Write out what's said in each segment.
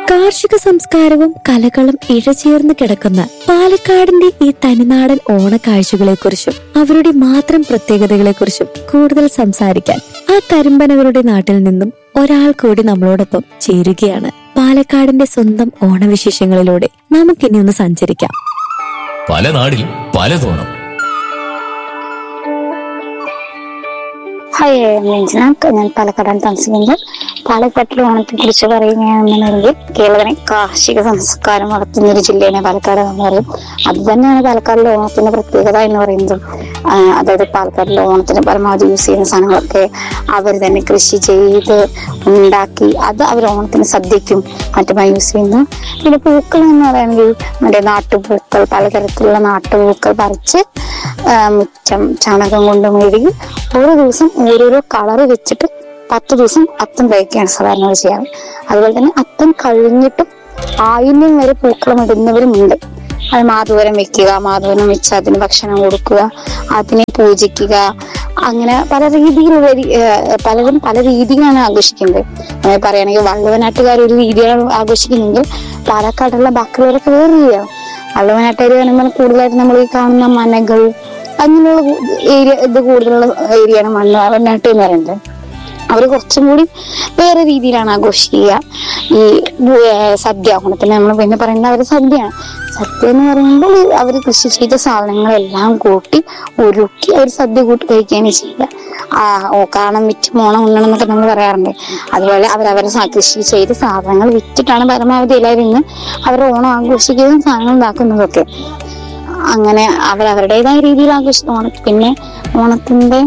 കാർഷിക സംസ്കാരവും കലകളും ഇഴചേർന്ന് കിടക്കുന്ന പാലക്കാടിന്റെ ഈ തനിനാടൻ ഓണക്കാഴ്ചകളെക്കുറിച്ചും അവരുടെ മാത്രം പ്രത്യേകതകളെക്കുറിച്ചും കൂടുതൽ സംസാരിക്കാൻ ആ കരിമ്പനകളുടെ നാട്ടിൽ നിന്നും ഒരാൾ കൂടി നമ്മളോടൊപ്പം ചേരുകയാണ് പാലക്കാടിന്റെ സ്വന്തം ഓണവിശേഷങ്ങളിലൂടെ നമുക്കിനി ഒന്ന് സഞ്ചരിക്കാം പല നാടിൽ പലതോണം ഹായ് രഞ്ജന ഞാൻ പാലക്കാടാണ് താമസിക്കുന്നത് പാലക്കാട്ടിലെ ഓണത്തെ കുറിച്ച് പറയുകയാണെന്നുണ്ടെങ്കിൽ കേരളത്തിലെ കാർഷിക സംസ്കാരം വളർത്തുന്ന ഒരു ജില്ലയാണ് പാലക്കാട് എന്ന് പറയും അത് തന്നെയാണ് പാലക്കാടിലെ ഓണത്തിന്റെ പ്രത്യേകത എന്ന് പറയുന്നത് ആ, അതായത് പാലക്കാടിലെ ഓണത്തിന് പരമാവധി യൂസ് ചെയ്യുന്ന സാധനങ്ങളൊക്കെ അവർ തന്നെ കൃഷി ചെയ്ത് ഉണ്ടാക്കി അത് അവർ ഓണത്തിന് സദ്യക്കും മറ്റുമായി യൂസ് ചെയ്യുന്നു പിന്നെ പൂക്കൾ എന്ന് പറയുന്നത് മറ്റേ നാട്ടുപൂക്കൾ പലതരത്തിലുള്ള നാട്ടുപൂക്കൾ പറിച്ച് ആ, മുറ്റം ചാണകം കൊണ്ട് മെഴുകി ഓരോ ദിവസം ഓരോരോ കളറ് വെച്ചിട്ട് പത്ത് ദിവസം അത്തം തയ്ക്കുകയാണ് സാധാരണ ചെയ്യാറ് അതുപോലെ തന്നെ അത്തം കഴിഞ്ഞിട്ടും ആയില്യം വരെ പൂക്കളം ഇടുന്നവരുമുണ്ട് അത് മാധുവരം വെക്കുക മാധുവരം വെച്ച് അതിന് ഭക്ഷണം കൊടുക്കുക അതിനെ പൂജിക്കുക അങ്ങനെ പല രീതിയിലുള്ള രീ- ഏഹ് പലരും പല രീതിയിലാണ് ആഘോഷിക്കുന്നത് അങ്ങനെ പറയുകയാണെങ്കിൽ വള്ളുവനാട്ടുകാർ ഒരു രീതിയാണ് ആഘോഷിക്കുന്നെങ്കിൽ പാലക്കാടുള്ള ബാക്കിയുള്ളവരൊക്കെ വേറെ രീതിയാണ് വള്ളുവനാട്ടുകാർ പറയുമ്പോൾ കൂടുതലായിട്ട് നമ്മൾ ഈ കാണുന്ന മനകൾ അങ്ങനെയുള്ള ഏരിയ ഇത് കൂടുതലുള്ള ഏരിയയാണ് മണ്ണാറനാട്ട് എന്ന് പറയുന്നത് അവർ കുറച്ചും കൂടി വേറെ രീതിയിലാണ് ആഘോഷിക്കുക ഈ ഭൂ- ഏർ സദ്യ ഓണത്തിന് നമ്മൾ പിന്നെ പറയുന്നത് അവർ സദ്യയാണ് സദ്യ എന്ന് പറയുമ്പോൾ അവർ കൃഷി ചെയ്ത സാധനങ്ങളെല്ലാം കൂട്ടി ഉരുക്കി അവർ സദ്യ കൂട്ടി കഴിക്കുകയാണ് ചെയ്യുക ആ ഓ കാണം വിറ്റ് മോണം ഉണ്ണണം എന്നൊക്കെ നമ്മൾ പറയാറുണ്ട് അതുപോലെ അവരവരെ സ- കൃഷി ചെയ്ത സാധനങ്ങൾ വിറ്റിട്ടാണ് പരമാവധി എല്ലാവരും ഇന്ന് അവരുടെ ഓണം ആഘോഷിക്കുന്നതും സാധനങ്ങൾ ഉണ്ടാക്കുന്നതൊക്കെ അങ്ങനെ അവരവരുടേതായ രീതിയിൽ ആഘോഷിക്കും ഓണം പിന്നെ ഓണത്തിന്റെ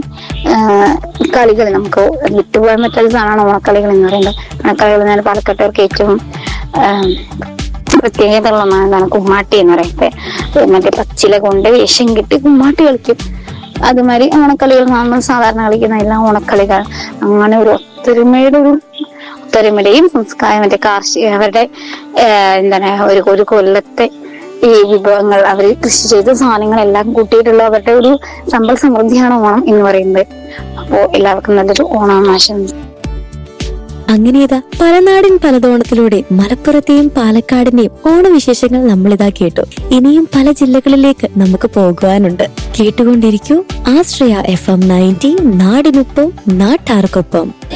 കളികൾ നമുക്ക് വിട്ടുപോകാൻ പറ്റാത്ത സാധനമാണ് ഓണക്കളികൾ എന്ന് പറയുന്നത് ഓണക്കളികൾ എന്ന് പറഞ്ഞാൽ പാലക്കാട്ടുകാർക്ക് ഏറ്റവും ആ, പ്രത്യേകത ഉള്ള എന്താണ് കുമ്മാട്ടി എന്ന് പറയുന്നത് മറ്റേ പച്ചില കൊണ്ട് വേഷം കെട്ടി കുമ്മാട്ടി കളിക്കും അതുമാതിരി ഓണക്കളികൾ നമ്മൾ സാധാരണ കളിക്കുന്ന എല്ലാ ഓണക്കളികൾ അങ്ങനെ ഒരു ഒത്തൊരുമയുടെ ഒരു ഒത്തൊരുമയുടെയും സംസ്കാരം മറ്റേ കാർഷിക അവരുടെ ഏഹ്, എന്താണ് ഒരു ഒരു കൊല്ലത്തെ ഈ വിഭവങ്ങൾ അവർ കൃഷി ചെയ്ത സാധനങ്ങളെല്ലാം കൂട്ടിയിട്ടുള്ള അവരുടെ ഒരു സമ്പൽ സമൃദ്ധിയാണ് ഓണം എന്ന് പറയുന്നത് അപ്പോ എല്ലാവർക്കും നല്ലൊരു ഓണാമാശം അങ്ങനെയതാ പലനാടിൻ പലതോണത്തിലൂടെ മലപ്പുറത്തെയും പാലക്കാടിന്റെയും ഓണവിശേഷങ്ങൾ നമ്മളിതാ കേട്ടു ഇനിയും പല ജില്ലകളിലേക്ക് നമുക്ക് പോകുവാനുണ്ട് കേട്ടുകൊണ്ടിരിക്കൂ ആശ്രയ എഫ് എം നയൻറ്റി നാടിനൊപ്പം നാട്ടാർക്കൊപ്പം